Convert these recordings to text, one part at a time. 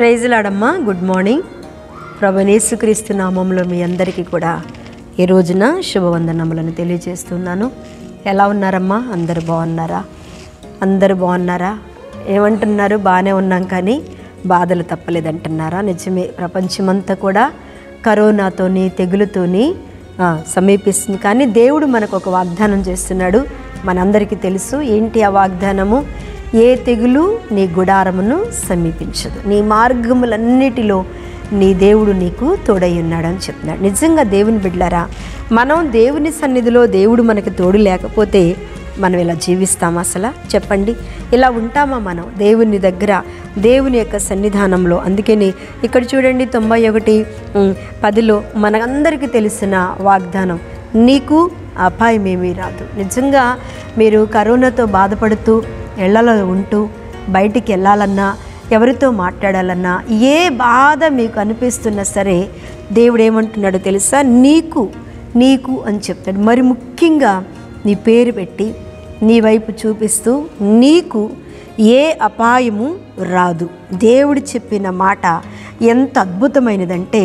praise లాడమ్మా good morning ప్రభు యేసుక్రీస్తు నామంలో మీ అందరికీ కూడా ఈ రోజున శుభవందనములను తెలియజేస్తున్నాను ఎలా ఉన్నారమ్మా అందరు బాగున్నారా అందరు బాగున్నారా ఏమంటున్నారు బాగానే ఉన్నాం కానీ బాధలు తప్పలేదంటున్నారా నిజమే ప్రపంచమంతా కూడా కరోనాతోని తెగులుతోని ఆ, సమీపిస్తుంది కానీ దేవుడు మనకు ఒక వాగ్దానం చేస్తున్నాడు మనందరికీ తెలుసు ఏంటి ఆ వాగ్దానము ఏ తెగులు నీ గుడారమును సమీపించదు నీ మార్గములన్నిటిలో నీ దేవుడు నీకు తోడై ఉన్నాడని చెప్తున్నాడు నిజంగా దేవుని బిడ్డారా మనం దేవుని సన్నిధిలో దేవుడు మనకి తోడు లేకపోతే మనం ఇలా జీవిస్తామా అసలు చెప్పండి ఇలా ఉంటామా మనం దేవుని దగ్గర దేవుని యొక్క సన్నిధానంలో అందుకని ఇక్కడ చూడండి తొంభై ఒకటి ఉమ్, పదిలో మనందరికీ తెలిసిన వాగ్దానం నీకు అపాయమేమీ రాదు నిజంగా మీరు కరోనాతో బాధపడుతూ ఇళ్లలో ఉంటూ బయటికి వెళ్ళాలన్నా ఎవరితో మాట్లాడాలన్నా ఏ బాధ మీకు అనిపిస్తున్నా సరే దేవుడు ఏమంటున్నాడో తెలుసా నీకు నీకు అని చెప్తాడు మరి ముఖ్యంగా నీ పేరు పెట్టి నీ వైపు చూపిస్తూ నీకు ఏ అపాయము రాదు దేవుడు చెప్పిన మాట ఎంత అద్భుతమైనదంటే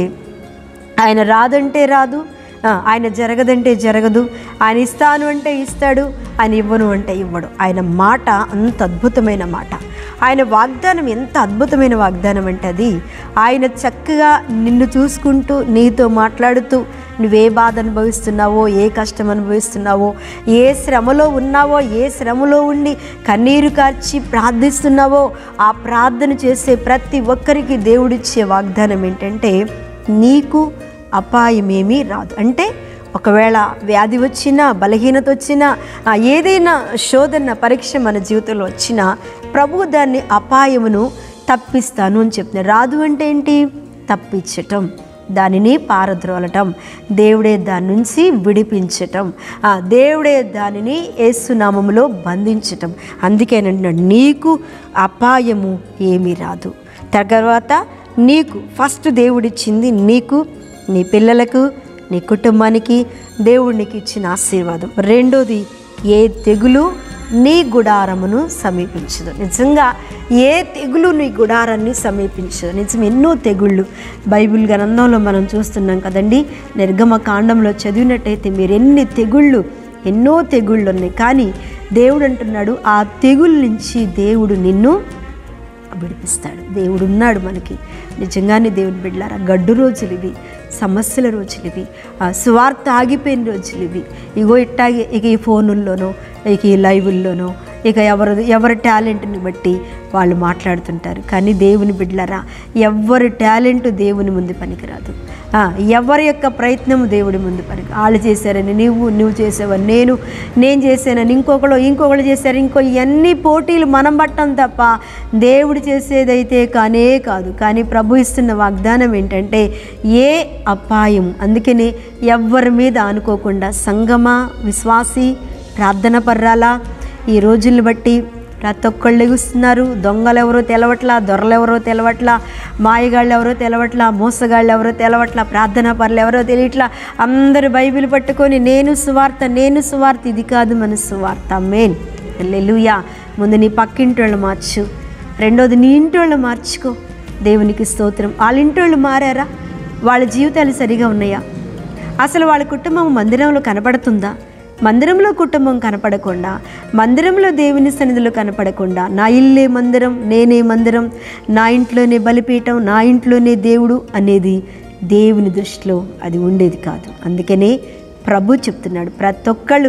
ఆయన రాదంటే రాదు ఆ, ఆయన జరగదంటే జరగదు ఆయన ఇస్తాను అంటే ఇస్తాడు ఆయన ఇవ్వను అంటే ఇవ్వడు ఆయన మాట అంత అద్భుతమైన మాట ఆయన వాగ్దానం ఎంత అద్భుతమైన వాగ్దానం అంటే అది ఆయన చక్కగా నిన్ను చూసుకుంటూ నీతో మాట్లాడుతూ నువ్వే బాధ అనుభవిస్తున్నావో ఏ కష్టం అనుభవిస్తున్నావో ఏ శ్రమలో ఉన్నావో ఏ శ్రమలో ఉండి కన్నీరు కార్చి ప్రార్థిస్తున్నావో ఆ ప్రార్థన చేసే ప్రతి ఒక్కరికి దేవుడిచ్చే వాగ్దానం ఏంటంటే నీకు అపాయమేమీ రాదు అంటే ఒకవేళ వ్యాధి వచ్చినా బలహీనత వచ్చినా ఆ, ఏదైనా శోధన పరీక్ష మన జీవితంలో వచ్చినా ప్రభు దాన్ని అపాయమును తప్పిస్తాను అని చెప్తున్నారు రాదు అంటే ఏంటి తప్పించటం దానిని పారద్రోలటం దేవుడే దాని నుంచి విడిపించటం ఆ దేవుడే దానిని ఏసునామములో బంధించటం అందుకేనంటున్నాడు నీకు అపాయము ఏమీ రాదు తర్వాత నీకు ఫస్ట్ దేవుడిచ్చింది నీకు నీ పిల్లలకు నీ కుటుంబానికి దేవుడు నీకు ఇచ్చిన ఆశీర్వాదం రెండోది ఏ తెగులు నీ గుడారమును సమీపించదు నిజంగా ఏ తెగులు నీ గుడారాన్ని సమీపించదు నిజం ఎన్నో తెగుళ్ళు బైబిల్ గ్రంథంలో మనం చూస్తున్నాం కదండి నిర్గమ కాండంలో చదివినట్టయితే మీరు ఎన్ని తెగుళ్ళు ఎన్నో తెగుళ్ళు ఉన్నాయి కానీ దేవుడు అంటున్నాడు ఆ తెగుళ్ళ నుంచి దేవుడు నిన్ను విడిపిస్తాడు దేవుడు ఉన్నాడు మనకి నిజంగానే దేవుని బిడ్డలారా గడ్డు రోజులు ఇవి సమస్యల రోజులు ఇవి ఆ స్వార్థ ఆగిపోయిన రోజులు ఇవి ఇగో ఇట్టాగే ఇక ఈ ఫోనుల్లోనో ఇక ఈ లైవుల్లోనో ఇక ఎవరు ఎవరి టాలెంట్ని బట్టి వాళ్ళు మాట్లాడుతుంటారు కానీ దేవుని బిడ్డలారా ఎవరి టాలెంట్ దేవుని ముందు పనికిరాదు ఆ, ఎవరి యొక్క ప్రయత్నం దేవుడి ముందు పనికి వాళ్ళు చేశారని నువ్వు నువ్వు చేసావని నేను నేను చేశానని ఇంకొకళ్ళు ఇంకొకళ్ళు చేశారు ఇంకో ఇవన్నీ పోటీలు మనం పట్టం తప్ప దేవుడు చేసేదైతే కానే కాదు కానీ ప్రభు ఇస్తున్న వాగ్దానం ఏంటంటే ఏ అపాయం అందుకనే ఎవ్వరి మీద అనుకోకుండా సంగమ విశ్వాసి ప్రార్థన పర్రాలా ఈ రోజుల్ని బట్టి ప్రతి ఒక్కళ్ళు ఎగుస్తున్నారు దొంగలు ఎవరో తెలవట్లా దొరలు ఎవరో తెలవట్లా మాయగాళ్ళు ఎవరో తెలవట్లా మోసగాళ్ళు ఎవరో తెలవట్లా ప్రార్థనా పరులు ఎవరో తెలియట్లా అందరూ బైబిల్ పట్టుకొని నేను సువార్త నేను సువార్త ఇది కాదు మన సువార్త మెయిన్ లెలుయా ముందు నీ పక్కింటి వాళ్ళు మార్చు రెండోది నీ ఇంటి వాళ్ళు మార్చుకో దేవునికి స్తోత్రం వాళ్ళ ఇంటి వాళ్ళు మారారా వాళ్ళ జీవితాలు సరిగా ఉన్నాయా అసలు వాళ్ళ కుటుంబం మందిరంలో కనపడుతుందా మందిరంలో కుటుంబం కనపడకుండా మందిరంలో దేవుని సన్నిధిలో కనపడకుండా నా ఇల్లే మందిరం నేనే మందిరం నా ఇంట్లోనే బలిపీఠం నా ఇంట్లోనే దేవుడు అనేది దేవుని దృష్టిలో అది ఉండేది కాదు అందుకనే ప్రభు చెప్తున్నాడు ప్రతి ఒక్కళ్ళు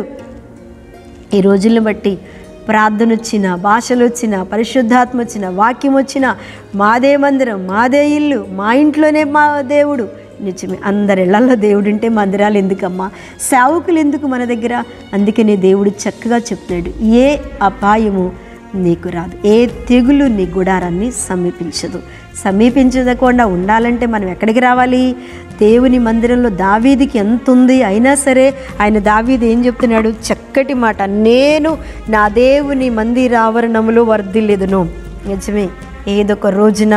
ఈ రోజులను బట్టి ప్రార్థన వచ్చిన భాషలు వచ్చిన పరిశుద్ధాత్మ వచ్చిన వాక్యం వచ్చిన మాదే మందిరం మాదే ఇల్లు మా ఇంట్లోనే మా దేవుడు నిజమే అందరి ఇళ్లలో దేవుడు ఉంటే మందిరాలు ఎందుకమ్మా సేవకులు ఎందుకు మన దగ్గర అందుకనే దేవుడు చక్కగా చెప్తున్నాడు ఏ అపాయము నీకు రాదు ఏ తెగులు నీ గుడారాన్ని సమీపించదు సమీపించకుండా ఉండాలంటే మనం ఎక్కడికి రావాలి దేవుని మందిరంలో దావీదికి ఎంత ఉంది అయినా సరే ఆయన దావీది ఏం చెప్తున్నాడు చక్కటి మాట నేను నా దేవుని మందిర ఆవరణములో వర్ధిల్లేదును నిజమే ఏదొక రోజున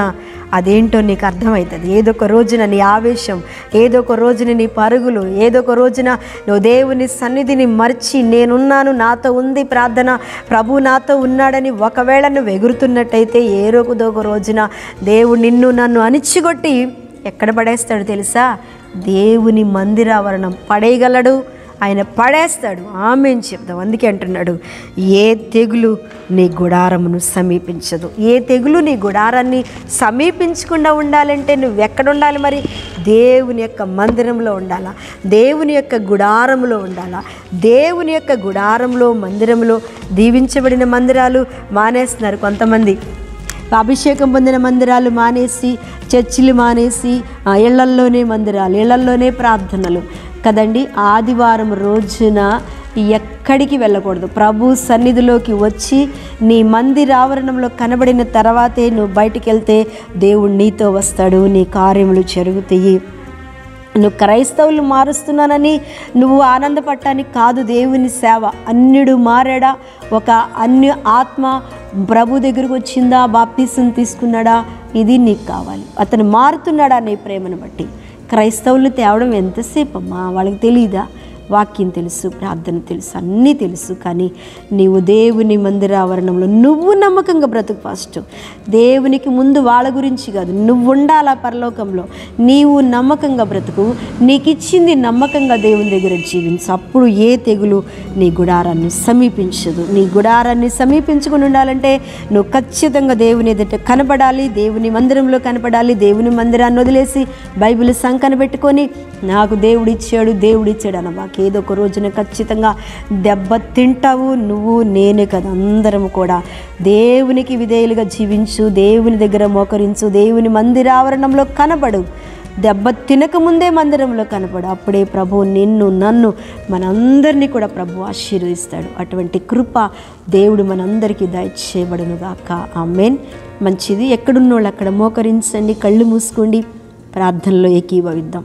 అదేంటో నీకు అర్థమవుతుంది ఏదో ఒక రోజున నీ ఆవేశం ఏదో ఒక రోజున నీ పరుగులు ఏదో ఒక రోజున నువ్వు దేవుని సన్నిధిని మర్చి నేనున్నాను నాతో ఉంది ప్రార్థన ప్రభు నాతో ఉన్నాడని ఒకవేళ నువ్వు ఎగురుతున్నట్టయితే ఏ రోజుదో ఒక రోజున దేవుడు నిన్ను నన్ను అణిచిగొట్టి ఎక్కడ పడేస్తాడు తెలుసా దేవుని మందిరావరణం పడేయగలడు ఆయన పడేస్తాడు ఆమె చెప్దాం అందుకే అంటున్నాడు ఏ తెగులు నీ గుడారమును సమీపించదు ఏ తెగులు నీ గుడారాన్ని సమీపించకుండా ఉండాలంటే నువ్వు ఎక్కడ ఉండాలి మరి దేవుని యొక్క మందిరంలో ఉండాలా దేవుని యొక్క గుడారంలో ఉండాలా దేవుని యొక్క గుడారంలో మందిరంలో దీవించబడిన మందిరాలు మానేస్తున్నారు కొంతమంది అభిషేకం పొందిన మందిరాలు మానేసి చర్చిలు మానేసి ఆ, ఇళ్లల్లోనే మందిరాలు ఇళ్లల్లోనే ప్రార్థనలు కదండి ఆదివారం రోజున ఎక్కడికి వెళ్ళకూడదు ప్రభు సన్నిధిలోకి వచ్చి నీ మందిరావరణంలో కనబడిన తర్వాతే నువ్వు బయటికి వెళ్తే దేవుడు నీతో వస్తాడు నీ కార్యములు జరుగుతాయి నువ్వు క్రైస్తవులు మారుస్తున్నానని నువ్వు ఆనందపడటానికి కాదు దేవుని సేవ అన్యుడు మారాడా ఒక అన్య ఆత్మ ప్రభు దగ్గరకు వచ్చిందా బాప్తీసం తీసుకున్నాడా ఇది నీకు కావాలి అతను మారుతున్నాడా నీ ప్రేమను బట్టి క్రైస్తవులు తేవడం ఎంతసేపు అమ్మా వాళ్ళకి తెలియదా వాక్యం తెలుసు ప్రార్థన తెలుసు అన్నీ తెలుసు కానీ నీవు దేవుని మందిర ఆవరణంలో నువ్వు నమ్మకంగా బ్రతుకు ఫస్ట్ దేవునికి ముందు వాళ్ళ గురించి కాదు నువ్వు ఉండాలా పరలోకంలో నీవు నమ్మకంగా బ్రతుకు నీకు ఇచ్చింది నమ్మకంగా దేవుని దగ్గర జీవించు అప్పుడు ఏ తెగులు నీ గుడారాన్ని సమీపించదు నీ గుడారాన్ని సమీపించుకుని ఉండాలంటే నువ్వు ఖచ్చితంగా దేవుని ఎదుట కనపడాలి దేవుని మందిరంలో కనపడాలి దేవుని మందిరాన్ని వదిలేసి బైబిల్ సంకన పెట్టుకొని నాకు దేవుడు ఇచ్చాడు దేవుడు ఇచ్చాడు అన్న మాకు ఏదో ఒక రోజున ఖచ్చితంగా దెబ్బ తింటావు నువ్వు నేనే కదా అందరం కూడా దేవునికి విధేయులుగా జీవించు దేవుని దగ్గర మోకరించు దేవుని మందిరావరణంలో కనబడు దెబ్బ తినకముందే మందిరంలో కనపడు అప్పుడే ప్రభు నిన్ను నన్ను మనందరినీ కూడా ప్రభు ఆశీర్వదిస్తాడు అటువంటి కృప దేవుడు మనందరికీ దయచేయబడును గాక ఆమెన్ మంచిది ఎక్కడున్నోళ్ళు అక్కడ మోకరించండి కళ్ళు మూసుకోండి ప్రార్థనలో ఏకీభవిద్దాం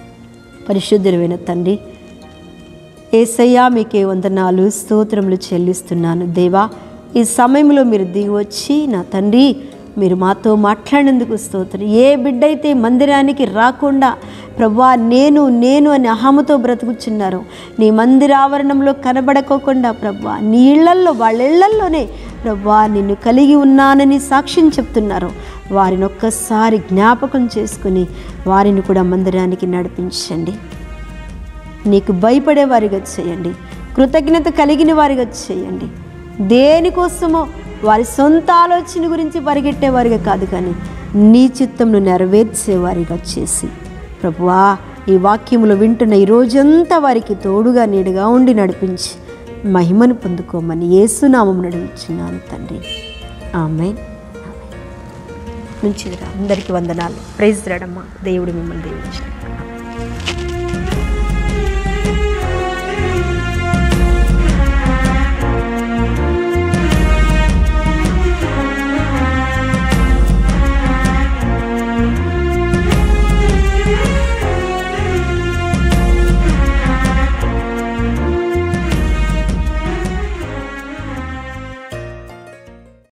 పరిశుద్ధులైన తండ్రి ఏసయ్యా మీకే వందనాలు స్తోత్రములు చెల్లిస్తున్నాను దేవా ఈ సమయంలో మీరు దిగి వచ్చి నా తండ్రి మీరు మాతో మాట్లాడినందుకు స్తోత్రం ఏ బిడ్డ అయితే మందిరానికి రాకుండా ప్రభా నేను నేను అని అహముతో బ్రతుకుచున్నారు నీ మందిరావరణంలో కనబడకోకుండా ప్రభా నీ ఇళ్లల్లో వాళ్ళ ఇళ్లల్లోనే ప్రభా నిన్ను కలిగి ఉన్నానని సాక్ష్యం చెప్తున్నారు వారిని ఒక్కసారి జ్ఞాపకం చేసుకుని వారిని కూడా మందిరానికి నడిపించండి నీకు భయపడే వారిగా చేయండి కృతజ్ఞత కలిగిన వారిగా చేయండి దేనికోసమో వారి సొంత ఆలోచన గురించి పరిగెట్టేవారిగా కాదు కానీ నీ చిత్తంను నెరవేర్చేవారిగా చేసి ప్రభువా ఈ వాక్యములు వింటున్న ఈ రోజంతా వారికి తోడుగా నీడుగా ఉండి నడిపించి మహిమను పొందుకోమని ఏసునామం నడిపించున్నాను తండ్రి ఆమె మంచిదిరా అందరికీ వందనాలు ప్రైజ్ రాడమ్మా దేవుడు మిమ్మల్ని దీవించాడు